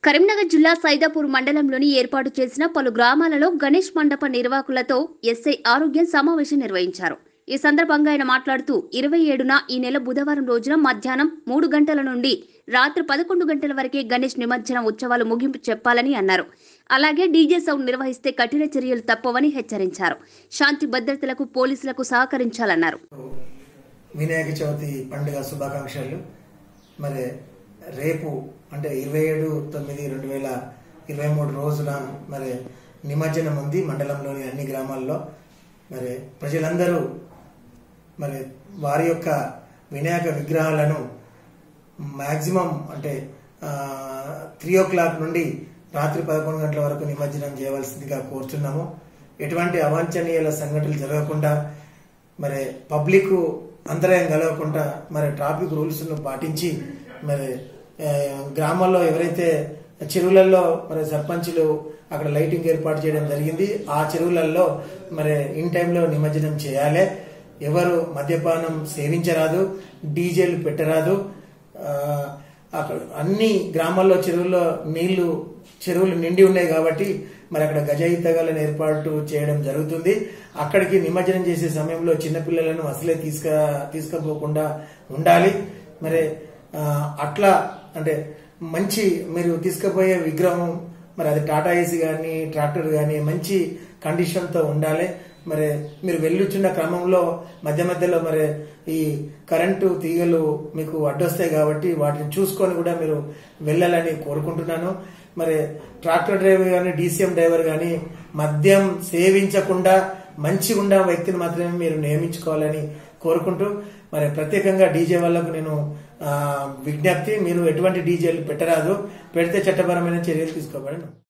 కరీంనగర్ జిల్లా సైదాపూర్ మండలంలోని ఏర్పాటు చేసిన పలు గ్రామాలలో గణేష్ మండప నిర్వాహకులతో ఎస్ఐ ఆరోగ్యం సమావేశం నిర్వహించారు ఈ సందర్భంగా ఆయన మాట్లాడుతూ ఇరవై ఏడున ఈ నెల బుధవారం రోజున మధ్యాహ్నం మూడు గంటల నుండి రాత్రి పదకొండు గంటల వరకే గణేష్ నిమజ్జనం ఉత్సవాలు ముగింపు చెప్పాలని అన్నారు అలాగే డీజే సౌండ్ నిర్వహిస్తే కఠిన చర్యలు తప్పవని హెచ్చరించారు శాంతి భద్రతలకు పోలీసులకు సహకరించాలన్నారు వినాయక చవితి పండుగ శుభాకాంక్షలు మరి రేపు అంటే ఇరవై ఏడు తొమ్మిది రెండు వేల ఇరవై మూడు రోజున మరి నిమజ్జనం ఉంది మండలంలోని అన్ని గ్రామాల్లో మరి ప్రజలందరూ మరి వారి యొక్క వినాయక విగ్రహాలను మ్యాక్సిమం అంటే త్రీ ఓ క్లాక్ నుండి రాత్రి పదకొండు గంటల వరకు నిమజ్జనం చేయవలసిందిగా కోరుతున్నాము ఎటువంటి అవాంఛనీయాల సంఘటనలు జరగకుండా మరి పబ్లిక్ అంతరాయం కలగకుండా మరి ట్రాఫిక్ రూల్స్ ను పాటించి మరి ఆ, గ్రామాల్లో ఎవరైతే చెరువులలో మరి సర్పంచులు అక్కడ లైటింగ్ ఏర్పాటు చేయడం జరిగింది ఆ చెరువులలో మరి ఇన్ టైంలో నిమజ్జనం చేయాలి ఎవరు మద్యపానం సేవించరాదు డీజేలు పెట్టరాదు ఆ, అక్కడ అన్ని గ్రామాల్లో చెరువుల్లో నీళ్లు చెరువులు నిండి ఉన్నాయి కాబట్టి మరి అక్కడ గజ ఈతగాలను ఏర్పాటు చేయడం జరుగుతుంది అక్కడికి నిమజ్జనం చేసే సమయంలో చిన్నపిల్లలను అసలే తీసుక తీసుకుపోకుండా ఉండాలి మరి ఆ, అట్లా అంటే మంచి మీరు తీసుకుపోయే విగ్రహం మరి అది టాటా ఏసీ కానీ ట్రాక్టర్ కానీ మంచి కండిషన్తో ఉండాలి మరి మీరు వెళ్ళుచున్న క్రమంలో మధ్య మధ్యలో మరి ఈ కరెంటు తీగలు మీకు అడ్డొస్తాయి కాబట్టి వాటిని చూసుకొని కూడా మీరు వెళ్ళాలని కోరుకుంటున్నాను మరి ట్రాక్టర్ డ్రైవర్ కానీ డీసీఎం డ్రైవర్ కానీ మద్యం సేవించకుండా మంచిగా ఉన్న వ్యక్తిని మాత్రమే మీరు నియమించుకోవాలని కోరుకుంటూ మరి ప్రత్యేకంగా డీజే వాళ్ళకు నేను ఆ, విజ్ఞప్తి మీరు ఎటువంటి డీజేలు పెట్టరాదు పెడితే చట్టపరమైన చర్యలు తీసుకోబడను